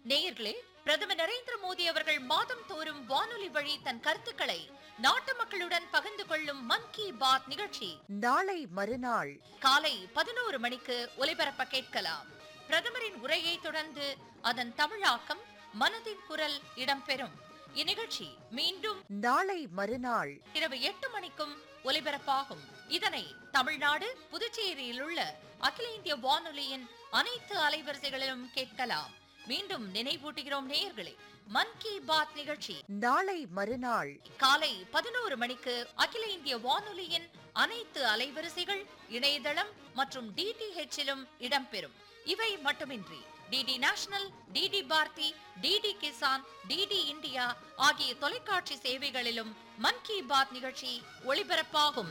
நேயர்களே பிரதமர் நரேந்திர மோடி அவர்கள் மாதம் தோறும் வானொலி வழி தன் கருத்துக்களை நாட்டு மக்களுடன் பகிர்ந்து கொள்ளும் மன் கி பாத் நிகழ்ச்சி நாளை மறுநாள் காலை பதினோரு மணிக்கு ஒலிபரப்ப கேட்கலாம் பிரதமரின் உரையை தொடர்ந்து அதன் தமிழாக்கம் மனதின் குரல் இடம்பெறும் இந்நிகழ்ச்சி மீண்டும் நாளை மறுநாள் இரவு எட்டு மணிக்கும் ஒலிபரப்பாகும் இதனை தமிழ்நாடு புதுச்சேரியில் உள்ள அகில இந்திய வானொலியின் அனைத்து அலைவரிசைகளிலும் கேட்கலாம் மீண்டும் நினைவூட்டுகிறோம் நேயர்களே மன் கி பாத் நிகழ்ச்சி நாளை மறுநாள் காலை பதினோரு மணிக்கு அகில இந்திய வானொலியின் அனைத்து அலைவரிசைகள் இணையதளம் மற்றும் டிடிஹெச்சிலும் இடம்பெறும் இவை மட்டுமின்றி DD national DD Bharati DD Kisan DD India ஆகிய தொலைக்காட்சி சேவைகளிலும் மன் கி பாத் நிகழ்ச்சி ஒளிபரப்பாகும்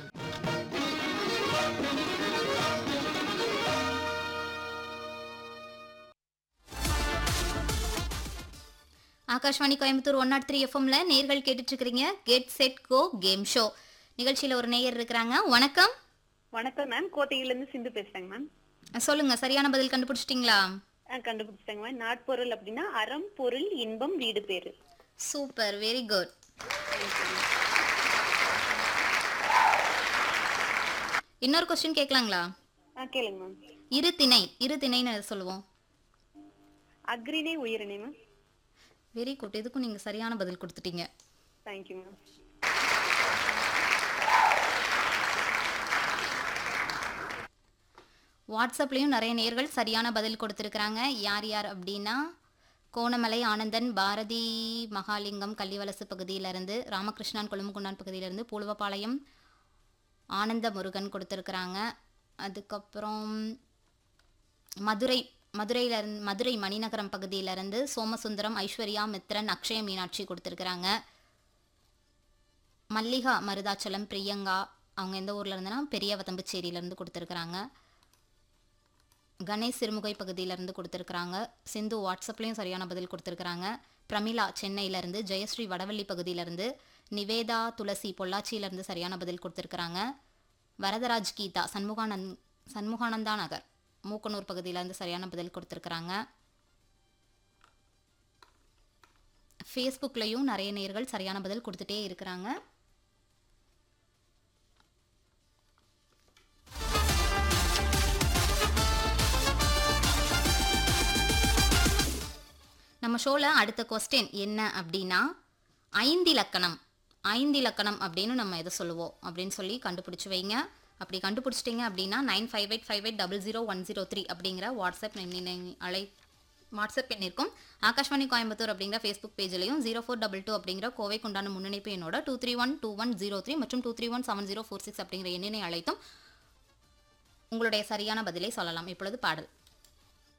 Akashvani Coimbatore one not three எஃப்எம்ல நேர்கள் கேட்டுட்டு இருக்கிறீங்க get set go game show நிகழ்ச்சியில் ஒரு நேயர் இருக்கிறாங்க வணக்கம் வணக்கம் மேம் கோட்டையில இருந்து சிந்து பேசுறேங்க மேம் சொல்லுங்க சரியான பதில் கண்டுபிடிச்சிட்டிங்களா ஆ, கண்டுபிடிச்சிட்டேங்க மேம் நாட்பொருள் அப்படின்னா அறம் பொருள் இன்பம் வீடு பேரு சூப்பர் வெரி குட் இன்னொரு கொஸ்டின் கேட்கலாங்களா ஆ கேளுங்க மேம் இரு திணை இரு திணைன்னு சொல்லுவோம் அக்ரினே உயிரினே மேம் வெரி குட் இதுக்கும் நீங்கள் சரியான பதில் கொடுத்துட்டீங்க தேங்க்யூ மேம் வாட்ஸ்அப்லேயும் நிறைய நேர்கள் சரியான பதில் கொடுத்துருக்குறாங்க யார் யார் அப்படின்னா கோணமலை ஆனந்தன் பாரதி மகாலிங்கம் கள்ளிவலசு பகுதியிலேருந்து ராமகிருஷ்ணன் கொழும்புகுண்டான் பகுதியிலேருந்து பூலுவபாளையம் ஆனந்த முருகன் கொடுத்துருக்குறாங்க அதுக்கப்புறம் மதுரை மதுரையிலேருந்து மதுரை மணிநகரம் பகுதியிலேருந்து சோமசுந்தரம் ஐஸ்வர்யா மித்ரன் அக்ஷய மீனாட்சி கொடுத்துருக்குறாங்க மல்லிகா மருதாச்சலம் பிரியங்கா அவங்க எந்த ஊரில் இருந்துன்னா பெரிய வதம்புச்சேரியிலேருந்து கொடுத்துருக்குறாங்க கணேஷ் சிறுமுகை பகுதியிலேருந்து கொடுத்துருக்குறாங்க சிந்து வாட்ஸ்அப்லேயும் சரியான பதில் கொடுத்துருக்குறாங்க பிரமிளா சென்னையிலேருந்து ஜெயஸ்ரீ வடவள்ளி பகுதியிலேருந்து நிவேதா துளசி பொள்ளாச்சியிலேருந்து சரியான பதில் கொடுத்துருக்குறாங்க வரதராஜ் கீதா சண்முகானந்த் சண்முகானந்தா நகர் மூக்கனூர் பகுதியிலேருந்து சரியான பதில் கொடுத்துருக்குறாங்க ஃபேஸ்புக்லேயும் நிறைய நேர்கள் சரியான பதில் கொடுத்துட்டே இருக்கிறாங்க நம்ம ஷோவில் அடுத்த கொஸ்டின் என்ன அப்படின்னா ஐந்திலக்கணம் ஐந்திலக்கணம் அப்படின்னு நம்ம எதை சொல்லுவோம் அப்படின்னு சொல்லி கண்டுபிடிச்சி வைங்க அப்படி கண்டுபிடிச்சிட்டிங்க அப்படின்னா nine five eight five eight double zero one zero three அப்படிங்கிற வாட்ஸ்அப் எண்ணினை அழை வாட்ஸ்அப் எண் இருக்கும் ஆகாஷ்வாணி கோயம்புத்தூர் அப்படிங்கிற ஃபேஸ்புக் பேஜ்லையும் ஜீரோ ஃபோர் டபுள் டூ அப்படிங்கிற கோவைக்குண்டான முன்னணிப்பு எண்ணோட two three one two one zero three மற்றும் two three one seven zero four six அப்படிங்கிற எண்ணினை அழைத்தும் உங்களுடைய சரியான பதிலை சொல்லலாம் இப்பொழுது பாடல்